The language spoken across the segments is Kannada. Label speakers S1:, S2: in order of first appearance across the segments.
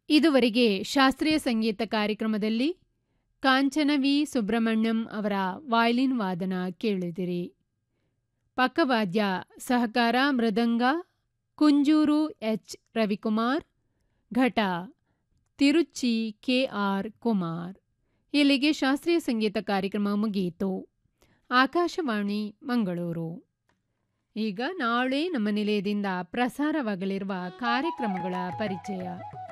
S1: ಇದುವರೆಗೆ ಶಾಸ್ತ್ರೀಯ ಸಂಗೀತ ಕಾರ್ಯಕ್ರಮದಲ್ಲಿ ಕಾಂಚನ ವಿ ಸುಬ್ರಹ್ಮಣ್ಯಂ ಅವರ ವಾಯ್ಲಿನ್ ವಾದನ ಕೇಳಿದಿರಿ ಪಕ್ಕವಾದ್ಯ ಸಹಕಾರ ಮೃದಂಗ ಕುಂಜೂರು ಎಚ್ ರವಿಕುಮಾರ್ ಘಟ ತಿರುಚಿ ಕೆ ಆರ್ ಕುಮಾರ್ ಇಲ್ಲಿಗೆ ಶಾಸ್ತ್ರೀಯ ಸಂಗೀತ ಕಾರ್ಯಕ್ರಮ ಮುಗಿಯಿತು ಆಕಾಶವಾಣಿ ಮಂಗಳೂರು ಈಗ ನಾಳೆ ನಮ್ಮ ನಿಲಯದಿಂದ ಪ್ರಸಾರವಾಗಲಿರುವ ಕಾರ್ಯಕ್ರಮಗಳ ಪರಿಚಯ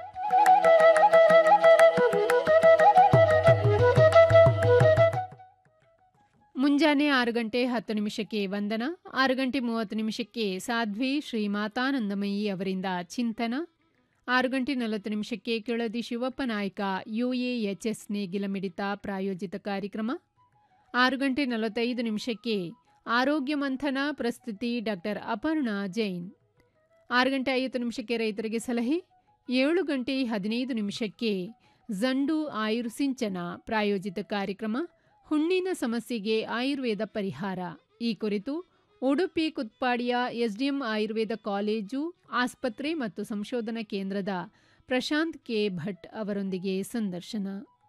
S1: ಮುಂಜಾನೆ ಆರು ಗಂಟೆ ಹತ್ತು ನಿಮಿಷಕ್ಕೆ ವಂದನ ಆರು ಗಂಟೆ ಮೂವತ್ತು ನಿಮಿಷಕ್ಕೆ ಸಾಧ್ವಿ ಶ್ರೀ ಮಾತಾನಂದಮಯಿ ಅವರಿಂದ ಚಿಂತನ ಆರು ಗಂಟೆ ನಲವತ್ತು ನಿಮಿಷಕ್ಕೆ ಕೆಳದಿ ಶಿವಪ್ಪ ನಾಯ್ಕ ಯುಎಎಚ್ಎಸ್ ನೇಗಿಲ ಮಿಡಿತ ಪ್ರಾಯೋಜಿತ ಕಾರ್ಯಕ್ರಮ ಆರು ಗಂಟೆ ನಲವತ್ತೈದು ನಿಮಿಷಕ್ಕೆ ಆರೋಗ್ಯ ಮಂಥನ ಪ್ರಸ್ತುತಿ ಡಾಕ್ಟರ್ ಅಪರ್ಣಾ ಜೈನ್ ಆರು ಗಂಟೆ ಐವತ್ತು ನಿಮಿಷಕ್ಕೆ ರೈತರಿಗೆ ಸಲಹೆ ಏಳು ಗಂಟೆ ಹದಿನೈದು ನಿಮಿಷಕ್ಕೆ ಜಂಡು ಆಯುರ್ ಸಿಂಚನ ಪ್ರಾಯೋಜಿತ ಕಾರ್ಯಕ್ರಮ ಹುಣ್ಣಿನ ಸಮಸ್ಯೆಗೆ ಆಯುರ್ವೇದ ಪರಿಹಾರ ಈ ಕುರಿತು ಉಡುಪಿ ಕುತ್ಪಾಡಿಯ ಎಸ್ಡಿಎಂ ಆಯುರ್ವೇದ ಕಾಲೇಜು ಆಸ್ಪತ್ರೆ ಮತ್ತು ಸಂಶೋಧನಾ ಕೇಂದ್ರದ ಪ್ರಶಾಂತ್ ಕೆ ಭಟ್ ಅವರೊಂದಿಗೆ ಸಂದರ್ಶನ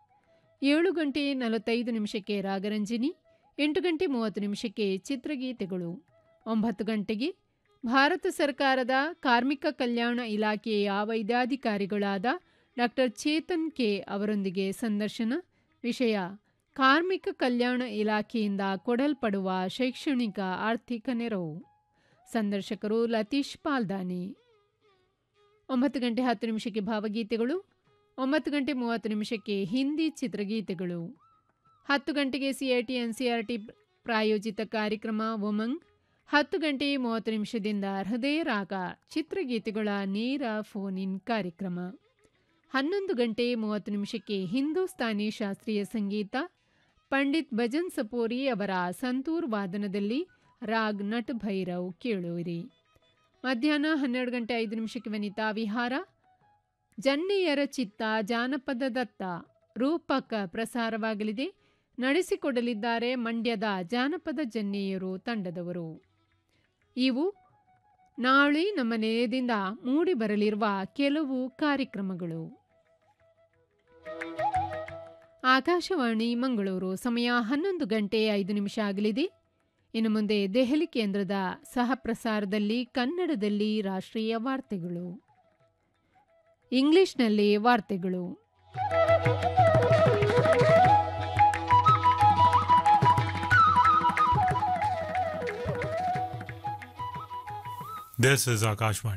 S1: ಏಳು ಗಂಟೆ ನಲವತ್ತೈದು ನಿಮಿಷಕ್ಕೆ ರಾಗರಂಜಿನಿ ಎಂಟು ಗಂಟೆ ಮೂವತ್ತು ನಿಮಿಷಕ್ಕೆ ಚಿತ್ರಗೀತೆಗಳು ಒಂಬತ್ತು ಗಂಟೆಗೆ ಭಾರತ ಸರ್ಕಾರದ ಕಾರ್ಮಿಕ ಕಲ್ಯಾಣ ಇಲಾಖೆಯ ವೈದ್ಯಾಧಿಕಾರಿಗಳಾದ ಡಾಕ್ಟರ್ ಚೇತನ್ ಕೆ ಅವರೊಂದಿಗೆ ಸಂದರ್ಶನ ವಿಷಯ ಕಾರ್ಮಿಕ ಕಲ್ಯಾಣ ಇಲಾಖೆಯಿಂದ ಕೊಡಲ್ಪಡುವ ಶೈಕ್ಷಣಿಕ ಆರ್ಥಿಕ ನೆರವು ಸಂದರ್ಶಕರು ಲತೀಶ್ ಪಾಲ್ದಾನಿ ಒಂಬತ್ತು ಗಂಟೆ ಹತ್ತು ನಿಮಿಷಕ್ಕೆ ಭಾವಗೀತೆಗಳು ಒಂಬತ್ತು ಗಂಟೆ ಮೂವತ್ತು ನಿಮಿಷಕ್ಕೆ ಹಿಂದಿ ಚಿತ್ರಗೀತೆಗಳು ಹತ್ತು ಗಂಟೆಗೆ ಸಿಐಟಿ ಎನ್ಸಿಆರ್ಟಿ ಪ್ರಾಯೋಜಿತ ಕಾರ್ಯಕ್ರಮ ಉಮಂಗ್ ಹತ್ತು ಗಂಟೆ ಮೂವತ್ತು ನಿಮಿಷದಿಂದ ಹೃದಯ ರಾಗ ಚಿತ್ರಗೀತೆಗಳ ನೇರ ಫೋನ್ ಇನ್ ಕಾರ್ಯಕ್ರಮ ಹನ್ನೊಂದು ಗಂಟೆ ಮೂವತ್ತು ನಿಮಿಷಕ್ಕೆ ಹಿಂದೂಸ್ತಾನಿ ಶಾಸ್ತ್ರೀಯ ಸಂಗೀತ ಪಂಡಿತ್ ಭಜನ್ ಸಪೋರಿ ಅವರ ಸಂತೂರ್ ವಾದನದಲ್ಲಿ ರಾಗ್ ನಟ್ ಭೈರವ್ ಕೇಳುವಿರಿ ಮಧ್ಯಾಹ್ನ ಹನ್ನೆರಡು ಗಂಟೆ ಐದು ನಿಮಿಷಕ್ಕೆ ವನಿತಾ ವಿಹಾರ ಜನ್ನೆಯರ ಚಿತ್ತ ಜಾನಪದ ದತ್ತ ರೂಪಕ ಪ್ರಸಾರವಾಗಲಿದೆ ನಡೆಸಿಕೊಡಲಿದ್ದಾರೆ ಮಂಡ್ಯದ ಜಾನಪದ ಜನ್ನೆಯರು ತಂಡದವರು ಇವು ನಾಳೆ ನಮ್ಮ ನೆಲೆಯದಿಂದ ಮೂಡಿ ಬರಲಿರುವ ಕೆಲವು ಕಾರ್ಯಕ್ರಮಗಳು ಆಕಾಶವಾಣಿ ಮಂಗಳೂರು ಸಮಯ ಹನ್ನೊಂದು ಗಂಟೆ ಐದು ನಿಮಿಷ ಆಗಲಿದೆ ಇನ್ನು ಮುಂದೆ ದೆಹಲಿ ಕೇಂದ್ರದ ಸಹ ಪ್ರಸಾರದಲ್ಲಿ ಕನ್ನಡದಲ್ಲಿ ರಾಷ್ಟ್ರೀಯ ವಾರ್ತೆಗಳು ಇಂಗ್ಲಿಷ್ನಲ್ಲಿ ವಾರ್ತೆಗಳು
S2: This is Akashvani.